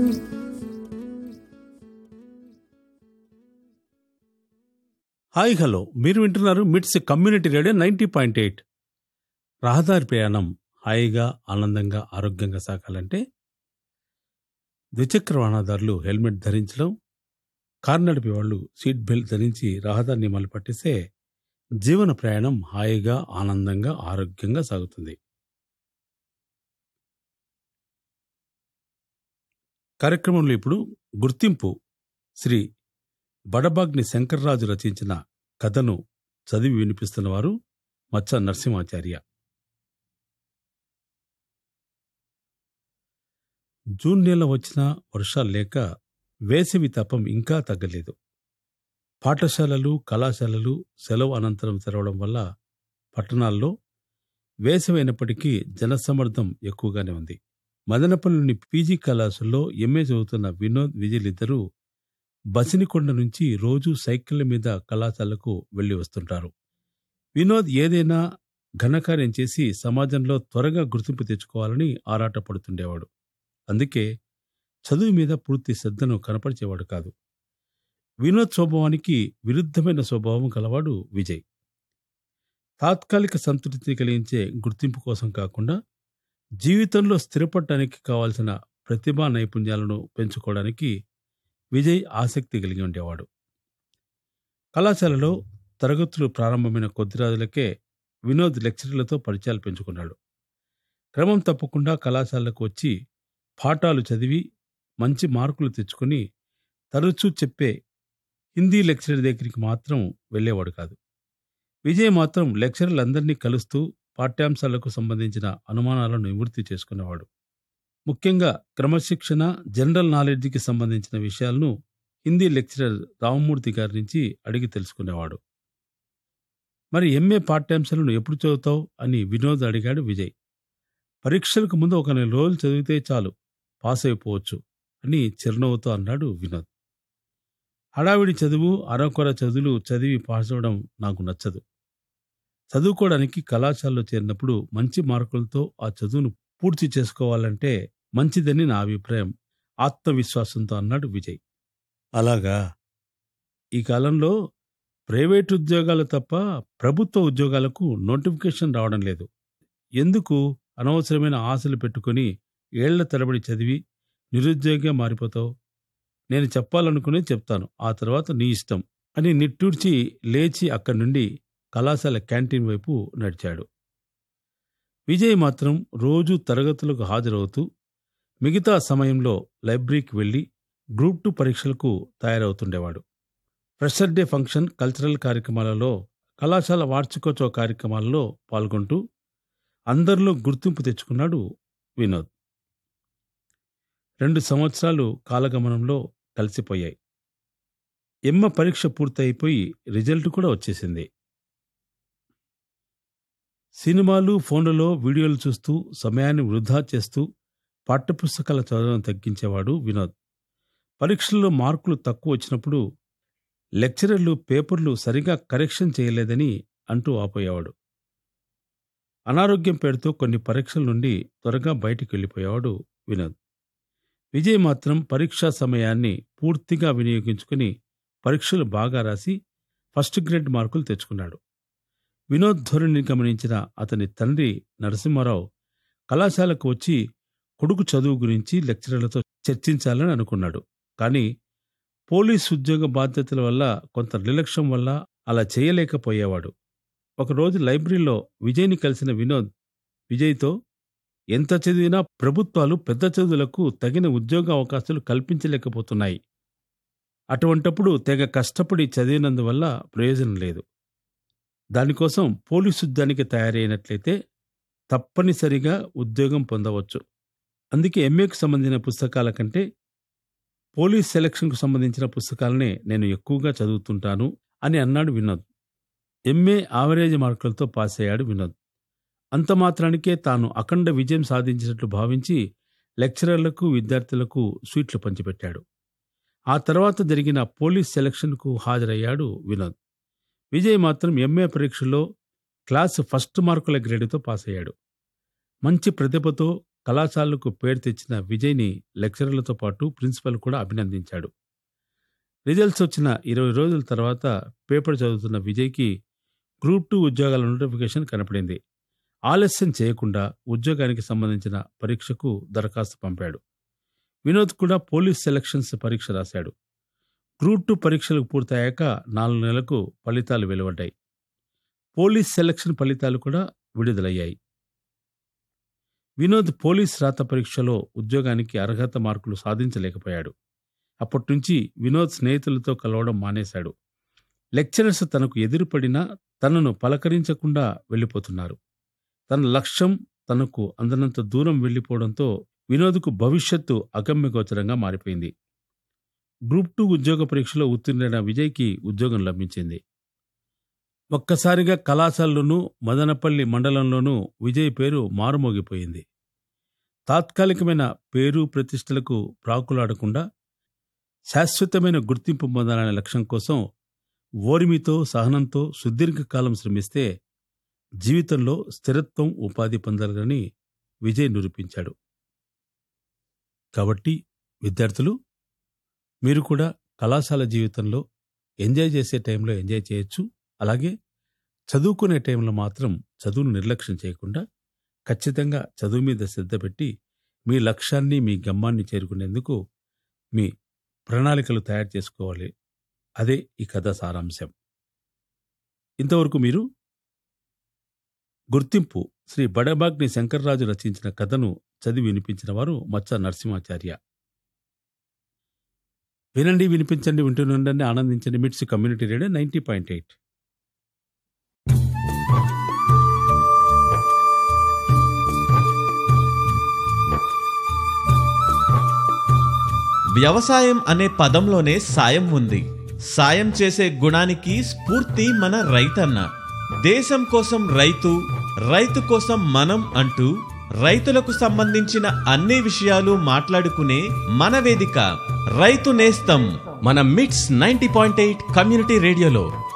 hi hello మీరు వింటున్నారు MITS community radio ninety point eight రహదారి ప్రయాణం హాయిగా ఆనందంగా ఆరోగ్యంగా సాగాలంటే ద్విచక్ర వాహనదారులు హెల్మెట్ ధరించడం కారు నడిపే వాళ్ళు సీట్ బెల్ట్ ధరించి రహదారి నియమాలు పట్టిస్తే జీవన ప్రయాణం హాయిగా ఆనందంగా ఆరోగ్యంగా సాగుతుంది కార్యక్రమంలో ఇప్పుడు గుర్తింపు శ్రీ బడబాగ్ని శంకర్రాజు రచించిన కథను చదివి వినిపిస్తున్నవారు మచ్చ నరసింహాచార్య జూన్ నెల వచ్చినా వర్షాలు లేక వేసవి తపం ఇంకా తగ్గలేదు పాఠశాలలు కళాశాలలు సెలవు అనంతరం తెరవడం వల్ల పట్టణాల్లో వేసవి అయినప్పటికీ జనసమ్మర్దం ఎక్కువగానే ఉంది మదనపల్లిలోని పీజీ కళాశాలలో ఎంఏ చదువుతున్న వినోద్ విజయలిద్దరూ బసినికొండ నుంచి రోజూ సైకిళ్ల మీద కళాశాలకు వెళ్లి వస్తుంటారు వినోద్ ఏదైనా ఘనకార్యం చేసి సమాజంలో త్వరగా గుర్తింపు తెచ్చుకోవాలని ఆరాటపడుతుండేవాడు అందుకే చదువు మీద పూర్తి శ్రద్ధను కనపరిచేవాడు కాదు వినోద్ స్వభావానికి విరుద్ధమైన స్వభావం గలవాడు విజయ్ తాత్కాలిక సంతృప్తిని కలిగించే గుర్తింపు కోసం కాకుండా జీవితంలో స్థిరపడటానికి కావాల్సిన ప్రతిభా నైపుణ్యాలను పెంచుకోవడానికి విజయ్ ఆసక్తి కలిగి ఉండేవాడు కళాశాలలో తరగతులు ప్రారంభమైన కొద్ది రోజులకే వినోద్ లెక్చరర్లతో పరిచయాలు పెంచుకున్నాడు క్రమం తప్పకుండా కళాశాలకు వచ్చి పాఠాలు చదివి మంచి మార్కులు తెచ్చుకుని తరచూ చెప్పే హిందీ లెక్చరర్ దగ్గరికి మాత్రం వెళ్ళేవాడు కాదు విజయ్ మాత్రం లెక్చరర్లందరినీ కలుస్తూ పాఠ్యాంశాలకు సంబంధించిన అనుమానాలను నివృత్తి చేసుకునేవాడు ముఖ్యంగా క్రమశిక్షణ జనరల్ నాలెడ్జికి సంబంధించిన విషయాలను హిందీ లెక్చరర్ రామమూర్తి గారి నుంచి అడిగి తెలుసుకునేవాడు మరి ఎంఏ పాఠ్యాంశాలను ఎప్పుడు చదువుతావు అని వినోద్ అడిగాడు విజయ్ పరీక్షలకు ముందు ఒక నెల రోజులు చదివితే చాలు పాస్ అయిపోవచ్చు అని చిరునవ్వుతో అన్నాడు వినోద్ హడావిడి చదువు అరకొర చదువులు చదివి పాస్ అవడం నాకు నచ్చదు చదువుకోవడానికి కళాశాలలో చేరినప్పుడు మంచి మార్కులతో ఆ చదువును పూర్తి చేసుకోవాలంటే మంచిదని నా అభిప్రాయం ఆత్మవిశ్వాసంతో అన్నాడు విజయ్ అలాగా ఈ కాలంలో ప్రైవేటు ఉద్యోగాలు తప్ప ప్రభుత్వ ఉద్యోగాలకు నోటిఫికేషన్ రావడం లేదు ఎందుకు అనవసరమైన ఆశలు పెట్టుకుని ఏళ్ల తరబడి చదివి నిరుద్యోగిగా మారిపోతావు నేను చెప్పాలనుకునే చెప్తాను ఆ తర్వాత నీ ఇష్టం అని నిట్టూర్చి లేచి అక్కడి నుండి కళాశాల క్యాంటీన్ వైపు నడిచాడు విజయ్ మాత్రం రోజూ తరగతులకు హాజరవుతూ మిగతా సమయంలో లైబ్రరీకి వెళ్లి గ్రూప్ టూ పరీక్షలకు తయారవుతుండేవాడు ఫ్రెషర్ డే ఫంక్షన్ కల్చరల్ కార్యక్రమాలలో కళాశాల వార్షికోత్సవ కార్యక్రమాలలో పాల్గొంటూ అందరిలో గుర్తింపు తెచ్చుకున్నాడు వినోద్ రెండు సంవత్సరాలు కాలగమనంలో కలిసిపోయాయి ఎమ్మ పరీక్ష పూర్తయిపోయి రిజల్ట్ కూడా వచ్చేసింది సినిమాలు ఫోన్లలో వీడియోలు చూస్తూ సమయాన్ని వృధా చేస్తూ పాఠ్యపుస్తకాల చదవడం తగ్గించేవాడు వినోద్ పరీక్షల్లో మార్కులు తక్కువ వచ్చినప్పుడు లెక్చరర్లు పేపర్లు సరిగా కరెక్షన్ చేయలేదని అంటూ ఆపోయేవాడు అనారోగ్యం పేరుతో కొన్ని పరీక్షల నుండి త్వరగా బయటికి వెళ్ళిపోయేవాడు వినోద్ విజయ్ మాత్రం పరీక్షా సమయాన్ని పూర్తిగా వినియోగించుకుని పరీక్షలు బాగా రాసి ఫస్ట్ గ్రేడ్ మార్కులు తెచ్చుకున్నాడు వినోద్ ధోరణిని గమనించిన అతని తండ్రి నరసింహారావు కళాశాలకు వచ్చి కొడుకు చదువు గురించి లెక్చరర్లతో చర్చించాలని అనుకున్నాడు కానీ పోలీస్ ఉద్యోగ బాధ్యతల వల్ల కొంత నిర్లక్ష్యం వల్ల అలా చేయలేకపోయేవాడు ఒకరోజు లైబ్రరీలో విజయ్ని కలిసిన వినోద్ విజయ్తో ఎంత చదివినా ప్రభుత్వాలు పెద్ద చదువులకు తగిన ఉద్యోగ అవకాశాలు కల్పించలేకపోతున్నాయి అటువంటప్పుడు తెగ కష్టపడి చదివినందువల్ల ప్రయోజనం లేదు దానికోసం పోలీసు ఉద్యానికి తయారైనట్లయితే తప్పనిసరిగా ఉద్యోగం పొందవచ్చు అందుకే ఎంఏకు సంబంధించిన పుస్తకాల కంటే పోలీస్ సెలక్షన్కు సంబంధించిన పుస్తకాలనే నేను ఎక్కువగా చదువుతుంటాను అని అన్నాడు వినోద్ ఎంఏ ఆవరేజ్ మార్కులతో పాస్ అయ్యాడు వినోద్ అంత మాత్రానికే తాను అఖండ విజయం సాధించినట్లు భావించి లెక్చరర్లకు విద్యార్థులకు స్వీట్లు పంచిపెట్టాడు ఆ తర్వాత జరిగిన పోలీస్ సెలక్షన్కు హాజరయ్యాడు వినోద్ విజయ్ మాత్రం ఎంఏ పరీక్షలో క్లాస్ ఫస్ట్ మార్కుల గ్రేడ్తో పాస్ అయ్యాడు మంచి ప్రతిభతో కళాశాలకు పేరు తెచ్చిన విజయ్ని లెక్చరర్లతో పాటు ప్రిన్సిపల్ కూడా అభినందించాడు రిజల్ట్స్ వచ్చిన ఇరవై రోజుల తర్వాత పేపర్ చదువుతున్న విజయ్కి గ్రూప్ టూ ఉద్యోగాల నోటిఫికేషన్ కనపడింది ఆలస్యం చేయకుండా ఉద్యోగానికి సంబంధించిన పరీక్షకు దరఖాస్తు పంపాడు వినోద్ కూడా పోలీస్ సెలక్షన్స్ పరీక్ష రాశాడు గ్రూప్ టూ పరీక్షలు పూర్తయ్యాక నాలుగు నెలలకు ఫలితాలు వెలువడ్డాయి పోలీస్ సెలక్షన్ ఫలితాలు కూడా విడుదలయ్యాయి వినోద్ పోలీస్ రాత పరీక్షలో ఉద్యోగానికి అర్హత మార్కులు సాధించలేకపోయాడు అప్పట్నుంచి వినోద్ స్నేహితులతో కలవడం మానేశాడు లెక్చరర్స్ తనకు ఎదురుపడినా తనను పలకరించకుండా వెళ్ళిపోతున్నారు తన లక్ష్యం తనకు అందనంత దూరం వెళ్ళిపోవడంతో వినోద్కు భవిష్యత్తు అగమ్యగోచరంగా మారిపోయింది గ్రూప్ టూ ఉద్యోగ పరీక్షలో ఉత్తీర్ణైన విజయ్కి ఉద్యోగం లభించింది ఒక్కసారిగా కళాశాలలోనూ మదనపల్లి మండలంలోనూ విజయ్ పేరు మారుమోగిపోయింది తాత్కాలికమైన పేరు ప్రతిష్టలకు ప్రాకులాడకుండా శాశ్వతమైన గుర్తింపు పొందాలనే లక్ష్యం కోసం ఓరిమితో సహనంతో సుదీర్ఘకాలం శ్రమిస్తే జీవితంలో స్థిరత్వం ఉపాధి పొందాలని విజయ్ నిరూపించాడు కాబట్టి విద్యార్థులు మీరు కూడా కళాశాల జీవితంలో ఎంజాయ్ చేసే టైంలో ఎంజాయ్ చేయొచ్చు అలాగే చదువుకునే టైంలో మాత్రం చదువును నిర్లక్ష్యం చేయకుండా ఖచ్చితంగా చదువు మీద శ్రద్ధ పెట్టి మీ లక్ష్యాన్ని మీ గమ్మాన్ని చేరుకునేందుకు మీ ప్రణాళికలు తయారు చేసుకోవాలి అదే ఈ కథ సారాంశం ఇంతవరకు మీరు గుర్తింపు శ్రీ బడబాగ్ని శంకర్రాజు రచించిన కథను చదివి వినిపించిన వారు మచ్చ నరసింహాచార్య వినండి వినిపించండి వింటూనుండండి ఆనందించండి MITS community radio ninety point eight వ్యవసాయం అనే పదంలోనే సాయం ఉంది సాయం చేసే గుణానికి స్ఫూర్తి మన రైతన్న దేశం కోసం రైతు రైతు కోసం మనం అంటూ రైతులకు సంబంధించిన అన్ని విషయాలు మాట్లాడుకునే మన వేదిక రైతు నేస్తం మన మిట్స్ నైంటీ పాయింట్ ఎయిట్ కమ్యూనిటీ రేడియోలో